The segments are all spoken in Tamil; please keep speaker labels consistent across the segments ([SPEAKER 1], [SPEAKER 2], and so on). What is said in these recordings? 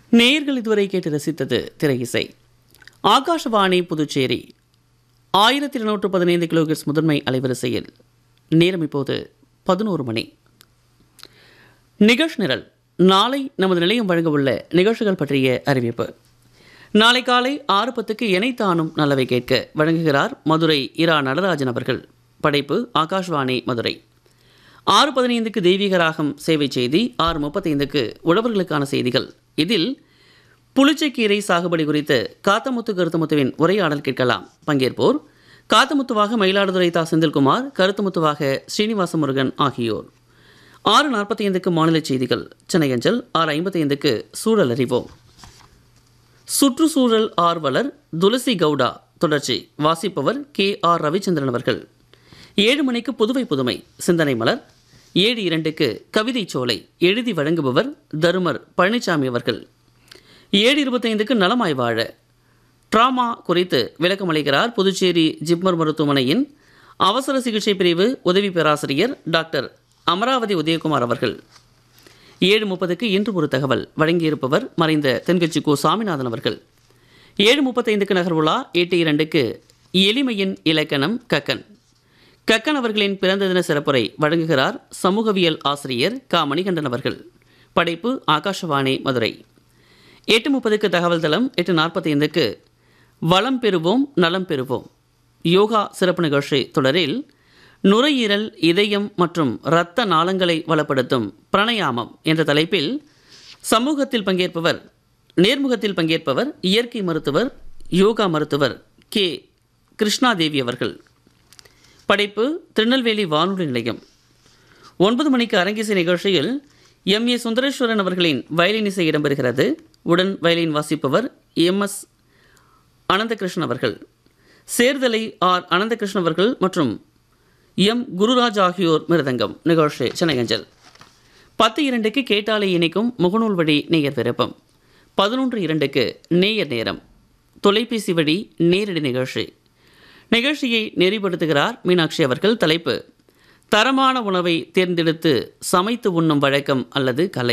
[SPEAKER 1] நேயர்கள் இதுவரை கேட்டு ரசித்தது திரை இசை ஆகாஷவாணி புதுச்சேரி ஆயிரத்தி இருநூற்று பதினைந்து கிலோகிட்ஸ் முதன்மை அலைவரிசையில் நேரம் இப்போது பதினோரு மணி நிகழ்ச்சி நிரல் நாளை நமது நிலையம் வழங்கவுள்ள நிகழ்ச்சிகள் பற்றிய அறிவிப்பு நாளை காலை ஆறு பத்துக்கு இணைத்தானும் நல்லவை கேட்க வழங்குகிறார் மதுரை இரா நடராஜன் அவர்கள் படைப்பு ஆகாஷ்வாணி மதுரை ஆறு பதினைந்துக்கு தெய்வீக ராகம் சேவை செய்தி ஆறு முப்பத்தைந்துக்கு உழவர்களுக்கான செய்திகள் இதில் புளிச்சைக்கீரை சாகுபடி குறித்து காத்தமுத்து கருத்துமுத்துவின் உரையாடல் கேட்கலாம் பங்கேற்போர் காத்தமுத்துவாக மயிலாடுதுறை தா செந்தில்குமார் கருத்துமுத்துவாக ஸ்ரீனிவாச முருகன் ஆகியோர் ஆறு நாற்பத்தி ஐந்துக்கு மாநில செய்திகள் சென்னை அஞ்சல் ஆறு ஐம்பத்தி ஐந்துக்கு சூழல் அறிவோம் சுற்றுச்சூழல் ஆர்வலர் துளசி கவுடா தொடர்ச்சி வாசிப்பவர் கே ஆர் ரவிச்சந்திரன் அவர்கள் ஏழு மணிக்கு புதுவை புதுமை சிந்தனை மலர் ஏழு இரண்டுக்கு கவிதை சோலை எழுதி வழங்குபவர் தருமர் பழனிசாமி அவர்கள் ஏழு இருபத்தைந்துக்கு நலமாய் வாழ ட்ராமா குறித்து விளக்கமளிக்கிறார் புதுச்சேரி ஜிப்மர் மருத்துவமனையின் அவசர சிகிச்சை பிரிவு உதவி பேராசிரியர் டாக்டர் அமராவதி உதயகுமார் அவர்கள் ஏழு முப்பதுக்கு இன்று ஒரு தகவல் வழங்கியிருப்பவர் மறைந்த தென்கட்சி கோ சாமிநாதன் அவர்கள் ஏழு முப்பத்தைந்துக்கு நகர்வுலா எட்டு இரண்டுக்கு எளிமையின் இலக்கணம் கக்கன் கக்கன் அவர்களின் பிறந்த தின சிறப்புரை வழங்குகிறார் சமூகவியல் ஆசிரியர் க மணிகண்டன் அவர்கள் படைப்பு ஆகாஷவாணி மதுரை எட்டு முப்பதுக்கு தகவல் தளம் எட்டு நாற்பத்தைந்துக்கு வளம் பெறுவோம் நலம் பெறுவோம் யோகா சிறப்பு நிகழ்ச்சி தொடரில் நுரையீரல் இதயம் மற்றும் இரத்த நாளங்களை வளப்படுத்தும் பிரணயாமம் என்ற தலைப்பில் சமூகத்தில் பங்கேற்பவர் நேர்முகத்தில் பங்கேற்பவர் இயற்கை மருத்துவர் யோகா மருத்துவர் கே கிருஷ்ணாதேவி அவர்கள் படைப்பு திருநெல்வேலி வானொலி நிலையம் ஒன்பது மணிக்கு அரங்கேசை நிகழ்ச்சியில் எம் ஏ சுந்தரேஸ்வரன் அவர்களின் வயலின் இசை இடம்பெறுகிறது உடன் வயலின் வாசிப்பவர் எம் எஸ் அனந்தகிருஷ்ணன் அவர்கள் சேர்தலை ஆர் அனந்தகிருஷ்ணன் அவர்கள் மற்றும் எம் குருராஜ் ஆகியோர் மிருதங்கம் நிகழ்ச்சி சென்னை அஞ்சல் பத்து இரண்டுக்கு கேட்டாலை இணைக்கும் முகநூல் வழி நேயர் விருப்பம் பதினொன்று இரண்டுக்கு நேயர் நேரம் தொலைபேசி வழி நேரடி நிகழ்ச்சி நிகழ்ச்சியை நெறிப்படுத்துகிறார் மீனாட்சி அவர்கள் தலைப்பு தரமான உணவை தேர்ந்தெடுத்து சமைத்து உண்ணும் வழக்கம் அல்லது கலை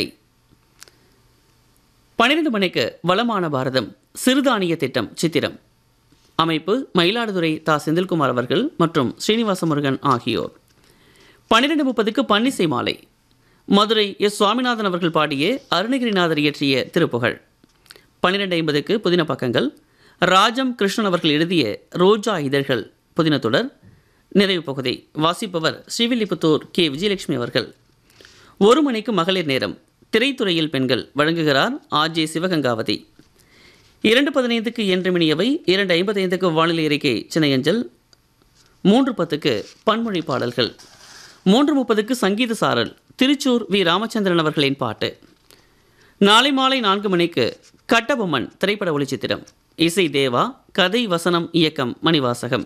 [SPEAKER 1] பன்னிரண்டு மணிக்கு வளமான பாரதம் சிறுதானிய திட்டம் சித்திரம் அமைப்பு மயிலாடுதுறை தா செந்தில்குமார் அவர்கள் மற்றும் ஸ்ரீனிவாச முருகன் ஆகியோர் பன்னிரெண்டு முப்பதுக்கு பன்னிசை மாலை மதுரை எஸ் சுவாமிநாதன் அவர்கள் பாடிய அருணகிரிநாதர் இயற்றிய திருப்புகழ் பன்னிரெண்டு ஐம்பதுக்கு புதின பக்கங்கள் ராஜம் கிருஷ்ணன் அவர்கள் எழுதிய ரோஜா இதழ்கள் புதின தொடர் நிறைவு பகுதி வாசிப்பவர் ஸ்ரீவில்லிபுத்தூர் கே விஜயலட்சுமி அவர்கள் ஒரு மணிக்கு மகளிர் நேரம் திரைத்துறையில் பெண்கள் வழங்குகிறார் ஆர் ஜே சிவகங்காவதி இரண்டு பதினைந்துக்கு என்று மினியவை இரண்டு ஐம்பத்தைந்துக்கு வானிலை அறிக்கை சென்னை அஞ்சல் மூன்று பத்துக்கு பன்மொழி பாடல்கள் மூன்று முப்பதுக்கு சங்கீத சாரல் திருச்சூர் வி ராமச்சந்திரன் அவர்களின் பாட்டு நாளை மாலை நான்கு மணிக்கு கட்டபொம்மன் திரைப்பட ஒளிச்சித்திரம் இசை தேவா கதை வசனம் இயக்கம் மணிவாசகம்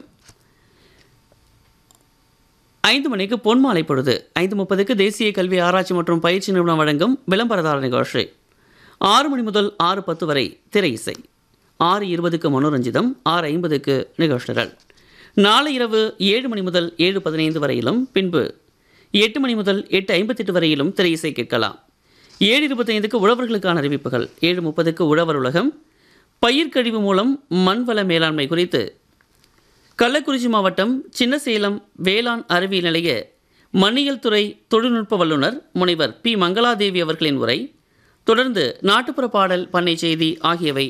[SPEAKER 1] ஐந்து மணிக்கு பொன்மாலை பொழுது ஐந்து முப்பதுக்கு தேசிய கல்வி ஆராய்ச்சி மற்றும் பயிற்சி நிறுவனம் வழங்கும் விளம்பரதார நிகழ்ச்சி ஆறு மணி முதல் ஆறு பத்து வரை திரை இசை ஆறு இருபதுக்கு மனோரஞ்சிதம் ஆறு ஐம்பதுக்கு நிகழ்ச்சிகள் நாளை இரவு ஏழு மணி முதல் ஏழு பதினைந்து வரையிலும் பின்பு எட்டு மணி முதல் எட்டு ஐம்பத்தெட்டு வரையிலும் திரை இசை கேட்கலாம் ஏழு இருபத்தைந்துக்கு உழவர்களுக்கான அறிவிப்புகள் ஏழு முப்பதுக்கு உழவர் உலகம் பயிர் கழிவு மூலம் மண்வள மேலாண்மை குறித்து கள்ளக்குறிச்சி மாவட்டம் சின்னசேலம் வேளாண் அறிவியல் நிலைய மண்ணியல் துறை தொழில்நுட்ப வல்லுநர் முனைவர் பி மங்களாதேவி அவர்களின் உரை தொடர்ந்து நாட்டுப்புற பாடல் பண்ணை செய்தி ஆகியவை